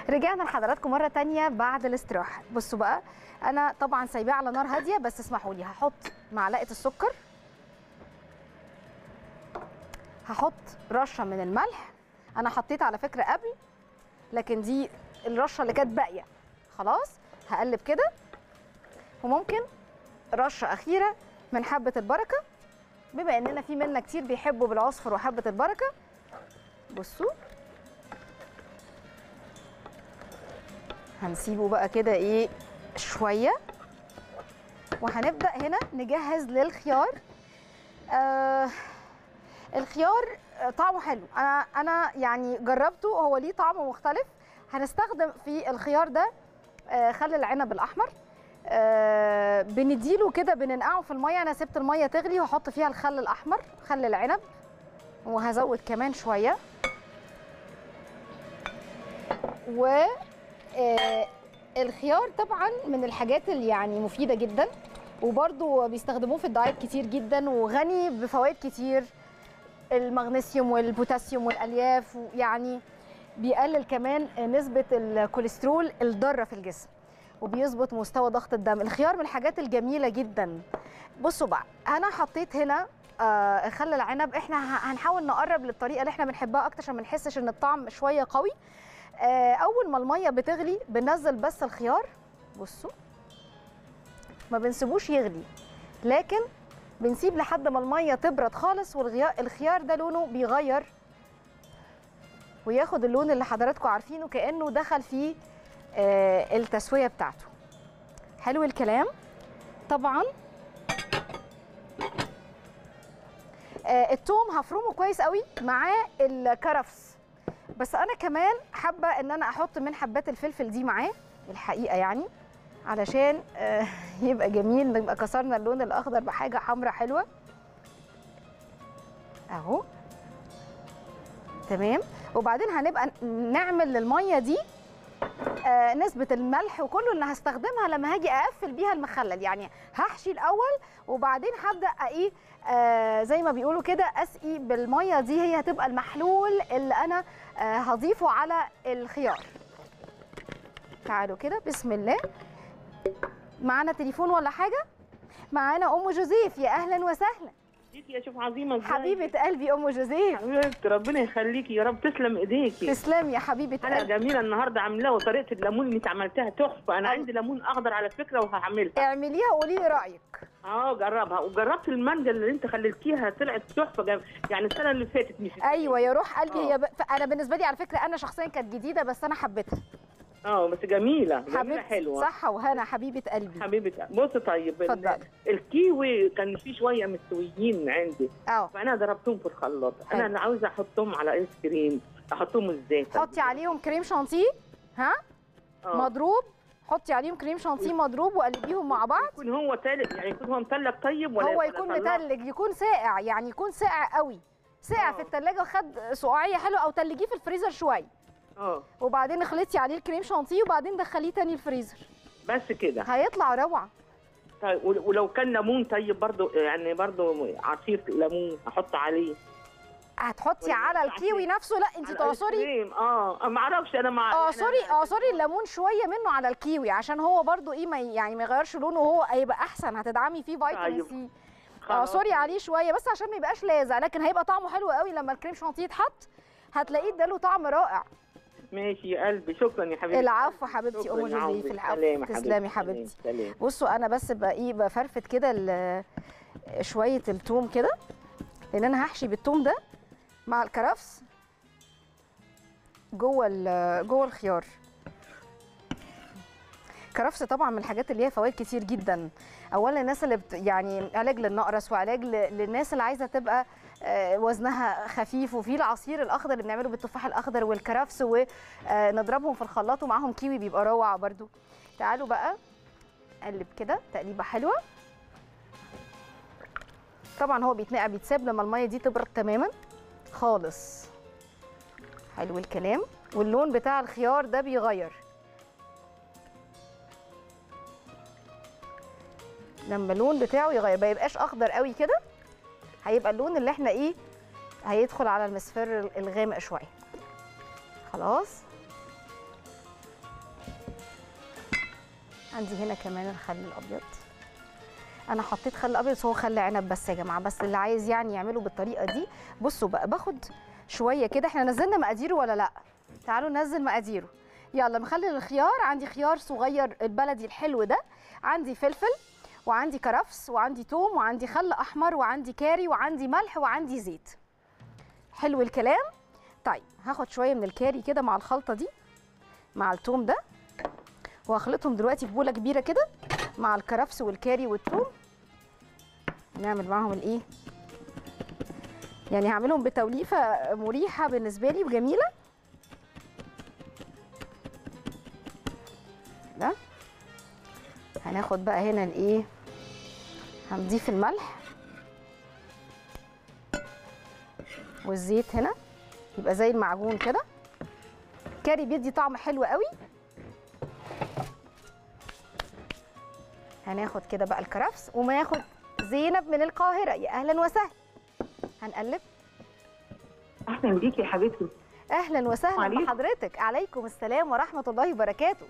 رجعنا لحضراتكم مره تانية بعد الاستراحه بصوا بقى انا طبعا سايباه على نار هاديه بس اسمحوا لي هحط معلقه السكر هحط رشه من الملح انا حطيت على فكره قبل لكن دي الرشه اللي كانت باقيه خلاص هقلب كده وممكن رشه اخيره من حبه البركه بما اننا في منا كتير بيحبوا بالعصفر وحبه البركه بصوا هنسيبه بقى كده ايه شويه وهنبدا هنا نجهز للخيار آه الخيار طعمه حلو انا انا يعني جربته هو ليه طعم مختلف هنستخدم في الخيار ده آه خل العنب الاحمر آه بنديله كده بننقعه في الميه انا سبت الميه تغلي واحط فيها الخل الاحمر خل العنب وهزود كمان شويه و آه الخيار طبعا من الحاجات اللي يعني مفيده جدا وبرده بيستخدموه في الدايت كتير جدا وغني بفوائد كتير المغنيسيوم والبوتاسيوم والالياف يعني بيقلل كمان نسبه الكوليسترول الضاره في الجسم وبيظبط مستوى ضغط الدم الخيار من الحاجات الجميله جدا بصوا بقى انا حطيت هنا آه خل العنب احنا هنحاول نقرب للطريقه اللي احنا بنحبها اكتر عشان ما نحسش ان الطعم شويه قوي آه اول ما الميه بتغلي بننزل بس الخيار بصوا ما بنسيبوش يغلي لكن بنسيب لحد ما الميه تبرد خالص والخيار ده لونه بيغير وياخد اللون اللي حضراتكم عارفينه كانه دخل فيه آه التسويه بتاعته حلو الكلام طبعا آه التوم هفرمه كويس قوي معاه الكرفس بس انا كمان حابه ان انا احط من حبات الفلفل دي معاه الحقيقه يعني علشان آه يبقى جميل نبقى كسرنا اللون الاخضر بحاجه حمراء حلوه اهو تمام وبعدين هنبقى نعمل للميه دي آه نسبة الملح وكله اللي هستخدمها لما هاجي اقفل بيها المخلل يعني هحشي الاول وبعدين هبدا ايه آه زي ما بيقولوا كده اسقي بالميه دي هي هتبقى المحلول اللي انا آه هضيفه على الخيار تعالوا كده بسم الله معانا تليفون ولا حاجه معانا ام جوزيف يا اهلا وسهلا جيتي يا شوف عظيمه ازاي حبيبه قلبي ام جوزيف حبيبتي ربنا يخليكي يا رب تسلم ايديكي تسلمي يا حبيبه انا قلبي جميله النهارده عاملاه وطريقه الليمون اللي انت عملتها تحفه انا عندي ليمون اخضر على فكره وهعملها اعمليها وقولي لي رايك اه جربها وجربت المانجا اللي انت خليتيها طلعت تحفه جم... يعني السنه اللي فاتت مش ايوه يا روح قلبي آه. هي ب... انا بالنسبه لي على فكره انا شخصيا كانت جديده بس انا حبيتها اه بس جميله جميله حبيبتي حلوه صحه وهنا حبيبه قلبي حبيبه بص طيب ال- اتفضلي. الكيوي كان فيه شويه مستويين عندي اه فانا ضربتهم في الخلاط حلو. انا اللي عاوزه احطهم على ايس كريم احطهم ازاي طيب؟ حطي عليهم كريم شانتيه ها آه. مضروب حطي عليهم كريم شانتيه مضروب وقلبيهم مع بعض يكون هو تالت يعني يكون هو متلج طيب ولا هو ولا يكون طلعه؟ متلج يكون ساقع يعني يكون ساقع قوي ساقع آه. في التلاجة وخد سقوعيه حلوه او تلجيه في الفريزر شويه اه وبعدين اخلطي عليه الكريم شانتيه وبعدين دخليه تاني الفريزر بس كده هيطلع روعه طيب ول- ولو كان ليمون طيب برضو يعني برضو عصير ليمون احط عليه هتحطي ولا على عصير. الكيوي نفسه لا انت على تعصري الآيس كريم. اه ما اعرفش انا مع اعصري اعصري الليمون شويه منه على الكيوي عشان هو برضو ايه ما ي- يعني ما يغيرش لونه وهو هيبقى احسن هتدعمي فيه فيتامين طيب. سي خلاص. اعصري عليه شويه بس عشان ما يبقاش لاذع لكن هيبقى طعمه حلو قوي لما الكريم شانتيه يتحط هتلاقيه اداله طعم رائع ماشي يا قلبي شكرا يا حبيبتي العفو حبيبتي شكراً ام يا عمري. جوزيف العفو سلام يا تسلمي حبيبتي. حبيبتي سلام بصوا انا بس بقى ايه بفرفت كده ال- شويه التوم كده لان انا هحشي بالتوم ده مع الكرفس جوه ال- جوه الخيار كرفس طبعا من الحاجات اللي هي فوائد كتير جدا اولا الناس اللي بت يعني علاج للنقرس وعلاج ل- للناس اللي عايزه تبقى آه، وزنها خفيف وفي العصير الاخضر اللي بنعمله بالتفاح الاخضر والكرفس ونضربهم في الخلاط ومعاهم كيوي بيبقى روعه برده تعالوا بقى قلب كده تقليبه حلوه طبعا هو بيتنقع بيتساب لما الميه دي تبرد تماما خالص حلو الكلام واللون بتاع الخيار ده بيغير لما اللون بتاعه يغير ما يبقاش اخضر قوي كده هيبقى اللون اللي احنا ايه هيدخل على المصفر الغامق شويه خلاص عندي هنا كمان الخل الابيض انا حطيت خل ابيض بس هو خل عنب بس يا جماعه بس اللي عايز يعني يعمله بالطريقه دي بصوا بقى باخد شويه كده احنا نزلنا مقاديره ولا لا تعالوا ننزل مقاديره يلا مخلل الخيار عندي خيار صغير البلدي الحلو ده عندي فلفل وعندي كرفس وعندي توم وعندي خل احمر وعندي كاري وعندي ملح وعندي زيت حلو الكلام طيب هاخد شويه من الكاري كده مع الخلطه دي مع التوم ده وهخلطهم دلوقتي في بوله كبيره كده مع الكرفس والكاري والثوم نعمل معاهم الايه يعني هعملهم بتوليفه مريحه بالنسبه لي وجميله ده هناخد بقى هنا الايه هنضيف الملح والزيت هنا يبقى زي المعجون كده كاري بيدي طعم حلو قوي هناخد كده بقى الكرفس وناخد زينب من القاهره يا اهلا وسهلا هنقلب اهلا بيكي يا حبيبتي اهلا وسهلا وعليكم. بحضرتك عليكم السلام ورحمه الله وبركاته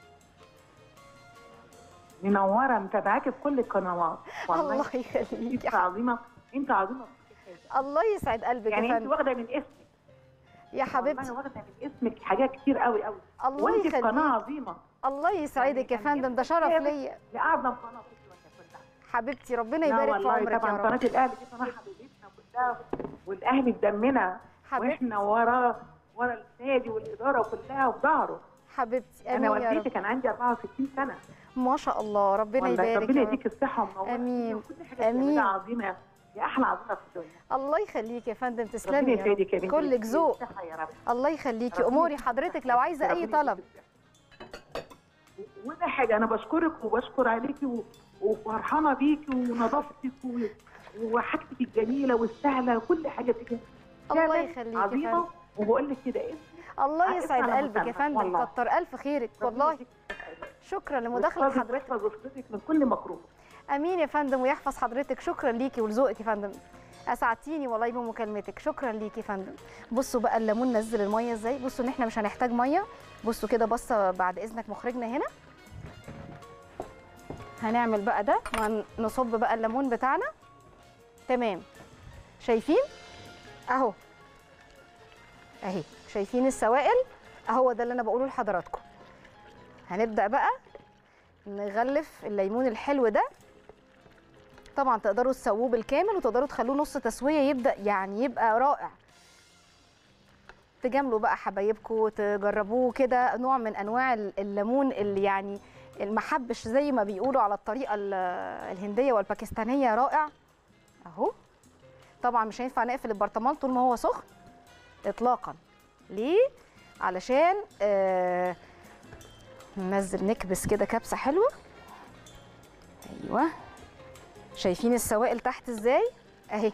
منوره متابعاكي في كل القنوات الله والله يخليك انت عظيمه انت عظيمه الله يسعد قلبك يعني يا انت فندم واخده من اسمك يا حبيبتي والله واخده من اسمك حاجات كتير قوي قوي الله وانت في قناه يخليك عظيمه الله يسعدك يا يعني فندم ده اسمك شرف ثابت ليا لاعظم قناه في الدنيا كلها حبيبتي ربنا لا يبارك في والله عمرك يا طبعا رب قناه الاهلي دي قناه حبيبتنا كلها والاهلي بدمنا حبيبتي واحنا وراه ورا النادي والاداره كلها وفي ظهره حبيبتي انا امين يا والدتي رب كان عندي 64 سنه ما شاء الله ربنا والله يبارك ربنا يا رب. يديك الصحه ومنورة آمين. وكل حاجه آمين. بتعملها عظيمه يا احلى عظيمه في الدنيا الله يخليك يا فندم ربنا تسلمي يا رب يسعدك يا بنتي كلك ذوق الصحة يا رب الله يخليكي ربنا اموري يديك حضرتك لو عايزه اي ربنا يديك طلب الصحة. وده حاجه انا بشكرك وبشكر عليكي و- وفرحانه بيكي ونظافتك و- وحاجتك الجميله والسهله كل حاجه فيك الله فعلاً يخليك يا عظيمه فندم وبقول لك كده اسمك الله على يسعد اسم قلبك يا مسلمة، فندم والله. كتر الف خيرك ربنا والله يديك الصحة. شكرا لمداخله ويحفظك حضرتك ويحفظ اسرتك من كل مكروه امين يا فندم ويحفظ حضرتك شكرا ليكي ولذوقك يا فندم اسعدتيني والله بمكالمتك شكرا ليكي يا فندم بصوا بقى الليمون نزل الميه ازاي بصوا ان احنا مش هنحتاج ميه بصوا كده بصه بعد اذنك مخرجنا هنا هنعمل بقى ده ونصب بقى الليمون بتاعنا تمام شايفين اهو اهي شايفين السوائل اهو ده اللي انا بقوله لحضراتكم هنبدا بقى نغلف الليمون الحلو ده طبعا تقدروا تسووه بالكامل وتقدروا تخلوه نص تسويه يبدا يعني يبقى رائع تجاملوا بقى حبايبكم تجربوه كده نوع من انواع الليمون اللي يعني المحبش زي ما بيقولوا على الطريقه ال- الهنديه والباكستانيه رائع اهو طبعا مش هينفع نقفل البرطمان طول ما هو سخن اطلاقا ليه علشان آه ننزل نكبس كده كبسه حلوه ايوه شايفين السوائل تحت ازاي اهي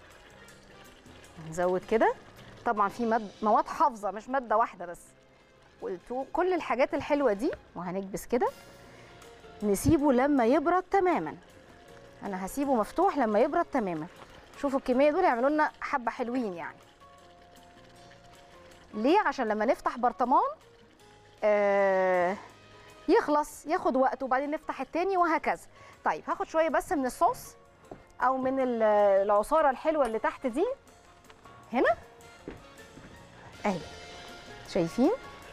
نزود كده طبعا في مد... مواد حافظه مش ماده واحده بس والتو- كل الحاجات الحلوه دي وهنكبس كده نسيبه لما يبرد تماما انا هسيبه مفتوح لما يبرد تماما شوفوا الكميه دول يعملوا لنا حبه حلوين يعني ليه عشان لما نفتح برطمان آه يخلص ياخد وقت وبعدين نفتح التاني وهكذا طيب هاخد شويه بس من الصوص او من ال- العصاره الحلوه اللي تحت دي هنا اهي شايفين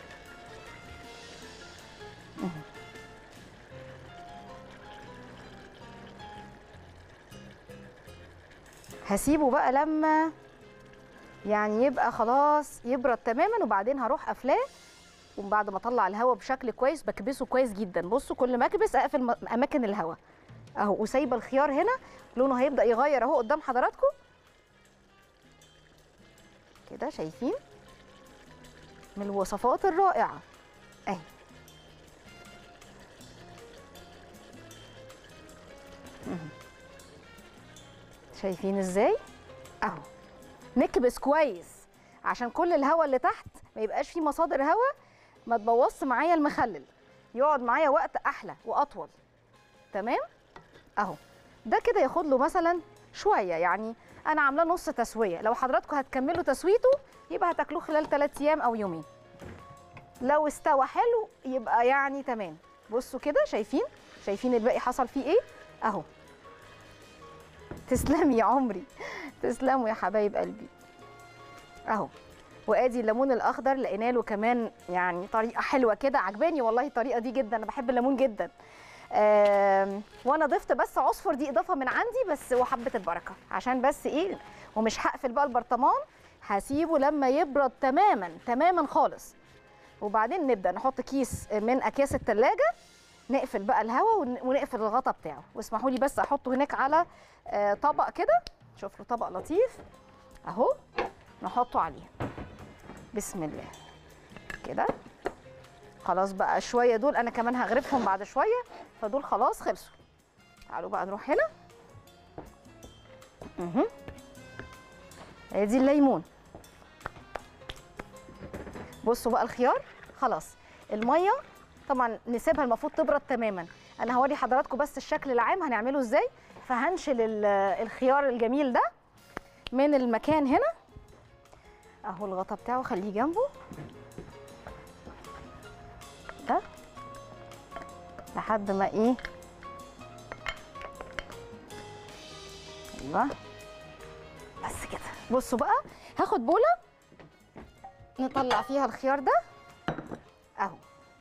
مهم. هسيبه بقى لما يعني يبقى خلاص يبرد تماما وبعدين هروح قافلاه وبعد ما اطلع الهواء بشكل كويس بكبسه كويس جدا بصوا كل ما اكبس اقفل م- اماكن الهواء اهو وسايبه الخيار هنا لونه هيبدا يغير اهو قدام حضراتكم كده شايفين من الوصفات الرائعه اهي مهم. شايفين ازاي اهو نكبس كويس عشان كل الهواء اللي تحت ما يبقاش فيه مصادر هواء ما تبوظش معايا المخلل يقعد معايا وقت احلى واطول تمام اهو ده كده ياخد له مثلا شويه يعني انا عاملاه نص تسويه لو حضراتكم هتكملوا تسويته يبقى هتاكلوه خلال 3 ايام او يومين لو استوى حلو يبقى يعني تمام بصوا كده شايفين شايفين الباقي حصل فيه ايه اهو تسلمي يا عمري تسلموا يا حبايب قلبي اهو وادي الليمون الاخضر لقينا له كمان يعني طريقه حلوه كده عجباني والله الطريقه دي جدا انا بحب الليمون جدا آم، وانا ضفت بس عصفر دي اضافه من عندي بس وحبه البركه عشان بس ايه ومش هقفل بقى البرطمان هسيبه لما يبرد تماما تماما خالص وبعدين نبدا نحط كيس من اكياس التلاجة نقفل بقى الهواء ون- ونقفل الغطا بتاعه واسمحوا لي بس احطه هناك على آه، طبق كده شوفوا طبق لطيف اهو نحطه عليه بسم الله كده خلاص بقى شويه دول انا كمان هغرفهم بعد شويه فدول خلاص خلصوا تعالوا بقى نروح هنا اها ادي الليمون بصوا بقى الخيار خلاص الميه طبعا نسيبها المفروض تبرد تماما انا هوري حضراتكم بس الشكل العام هنعمله ازاي فهنشل ال- الخيار الجميل ده من المكان هنا اهو الغطا بتاعه خليه جنبه ده لحد ما ايه ايوه بس كده بصوا بقى هاخد بوله نطلع فيها الخيار ده اهو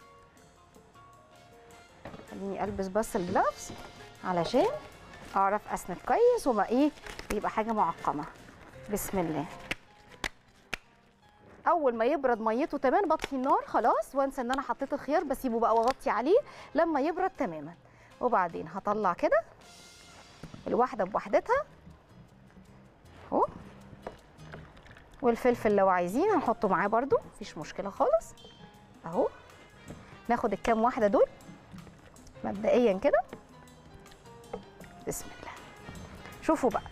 خليني البس بس الجلافز علشان اعرف اسند كويس وما ايه يبقى حاجه معقمه بسم الله اول ما يبرد ميته تمام بطفي النار خلاص وانسى ان انا حطيت الخيار بسيبه بقى واغطي عليه لما يبرد تماما وبعدين هطلع كده الواحده بوحدتها اهو والفلفل لو عايزين هنحطه معاه برده مفيش مشكله خالص اهو ناخد الكام واحده دول مبدئيا كده بسم الله شوفوا بقى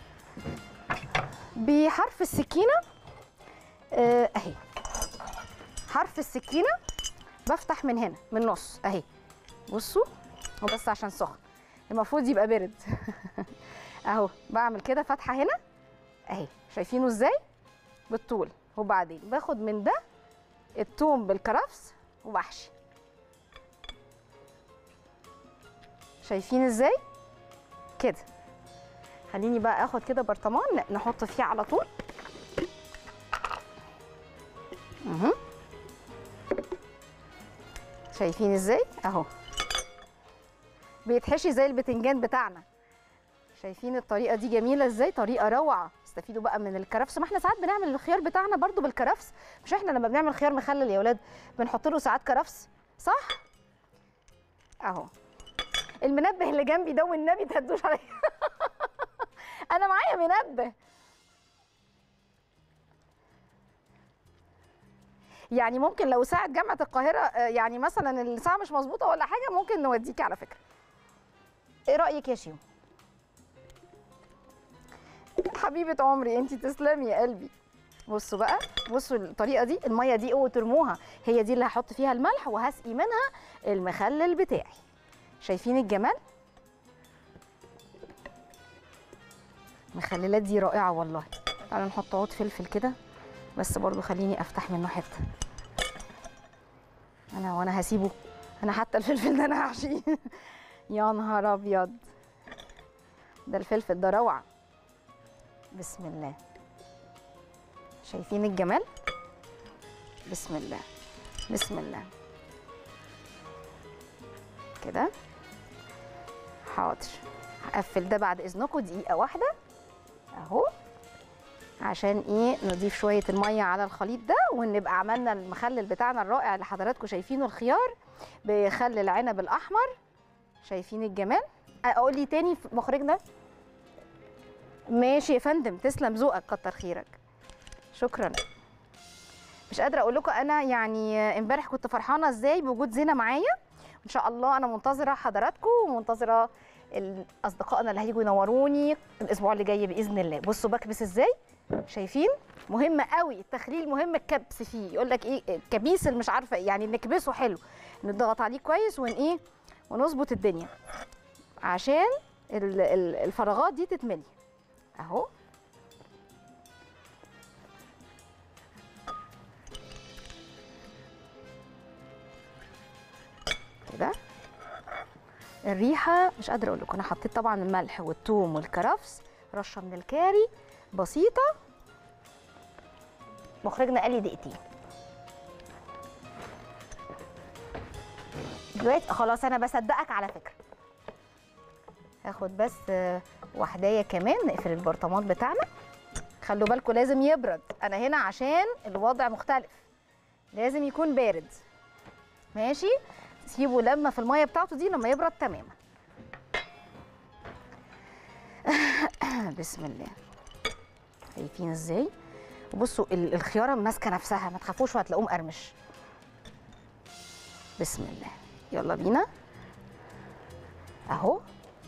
بحرف السكينه آه، اهي حرف السكينه بفتح من هنا من النص اهي بصوا هو بس عشان سخن المفروض يبقى برد اهو بعمل كده فتحه هنا اهي شايفينه ازاي بالطول وبعدين باخد من ده التوم بالكرفس وبحشي شايفين ازاي كده خليني بقى اخد كده برطمان نحط فيه على طول اهو شايفين ازاي اهو بيتحشي زي البتنجان بتاعنا شايفين الطريقه دي جميله ازاي طريقه روعه استفيدوا بقى من الكرفس ما احنا ساعات بنعمل الخيار بتاعنا برضو بالكرفس مش احنا لما بنعمل خيار مخلل يا ولاد بنحط له ساعات كرفس صح اهو المنبه اللي جنبي ده والنبي تهدوش عليا انا معايا منبه يعني ممكن لو ساعة جامعة القاهرة آه، يعني مثلا الساعة مش مظبوطة ولا حاجة ممكن نوديكي على فكرة. ايه رأيك يا شيو؟ حبيبة عمري انتي تسلمي يا قلبي. بصوا بقى بصوا الطريقة دي المية دي اوعوا ترموها هي دي اللي هحط فيها الملح وهسقي منها المخلل بتاعي. شايفين الجمال؟ المخللات دي رائعة والله. تعالوا نحط عود فلفل كده بس برضو خليني افتح منه حته انا وانا هسيبه انا حتى الفلفل ده انا هحشيه يا نهار ابيض ده الفلفل ده روعه بسم الله شايفين الجمال بسم الله بسم الله كده حاضر هقفل ده بعد اذنكم دقيقه واحده اهو عشان ايه نضيف شويه الميه على الخليط ده ونبقى عملنا المخلل بتاعنا الرائع اللي حضراتكم شايفينه الخيار بخل العنب الاحمر شايفين الجمال اقول لي تاني في مخرجنا ماشي يا فندم تسلم ذوقك كتر خيرك شكرا مش قادره اقول لكم انا يعني امبارح كنت فرحانه ازاي بوجود زينه معايا ان شاء الله انا منتظره حضراتكم ومنتظره ال- اصدقائنا اللي هيجوا ينوروني الاسبوع اللي جاي باذن الله بصوا بكبس ازاي شايفين مهم قوي التخليل مهم الكبس فيه يقول لك ايه الكبيس اللي مش عارفه إيه، يعني نكبسه حلو نضغط عليه كويس ون ايه ونظبط الدنيا عشان ال- ال- الفراغات دي تتملي اهو كده الريحه مش قادره اقول لكم انا حطيت طبعا الملح والثوم والكرفس رشه من الكاري بسيطه مخرجنا قال لي دقيقتين دلوقتي خلاص انا بصدقك على فكره هاخد بس آه، واحدايه كمان نقفل البرطمان بتاعنا خلوا بالكم لازم يبرد انا هنا عشان الوضع مختلف لازم يكون بارد ماشي سيبه لما في الميه بتاعته دي لما يبرد تماما بسم الله شايفين ازاي وبصوا ال- الخياره ماسكه نفسها ما تخافوش وهتلاقوه مقرمش بسم الله يلا بينا اهو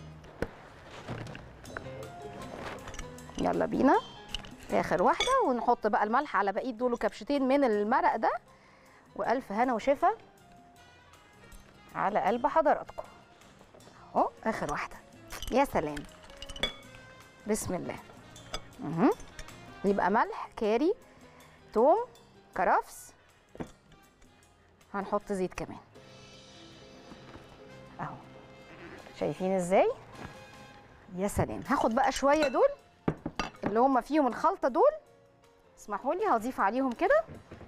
يلا بينا اخر واحده ونحط بقى الملح على بقيه دول كبشتين من المرق ده والف هنا وشفا على قلب حضراتكم اهو اخر واحده يا سلام بسم الله اها يبقى ملح كاري توم كرفس هنحط زيت كمان اهو شايفين ازاي يا سلام هاخد بقى شويه دول اللي هم فيهم الخلطه دول اسمحوا لي هضيف عليهم كده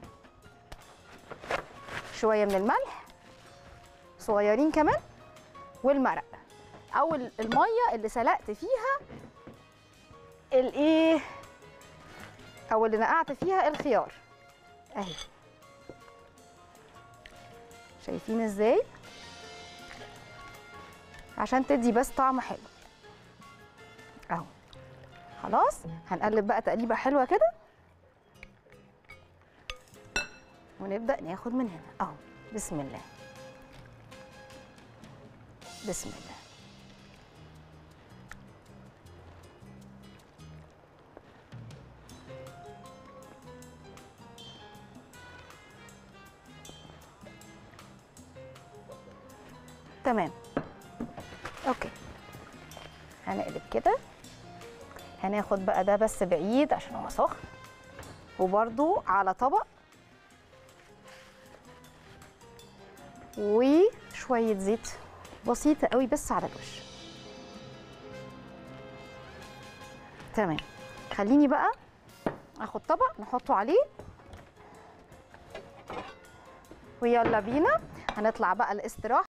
شويه من الملح صغيرين كمان والمرق او ال- الميه اللي سلقت فيها الايه او اللي نقعت فيها الخيار اهي شايفين ازاي عشان تدي بس طعم حلو اهو خلاص هنقلب بقى تقليبه حلوه كده ونبدا ناخد من هنا اهو بسم الله بسم الله تمام اوكي هنقلب كده هناخد بقى ده بس بعيد عشان هو سخن وبرده على طبق وشوية زيت بسيطة قوي بس على الوش تمام خليني بقى اخد طبق نحطه عليه ويلا بينا هنطلع بقى الاستراحة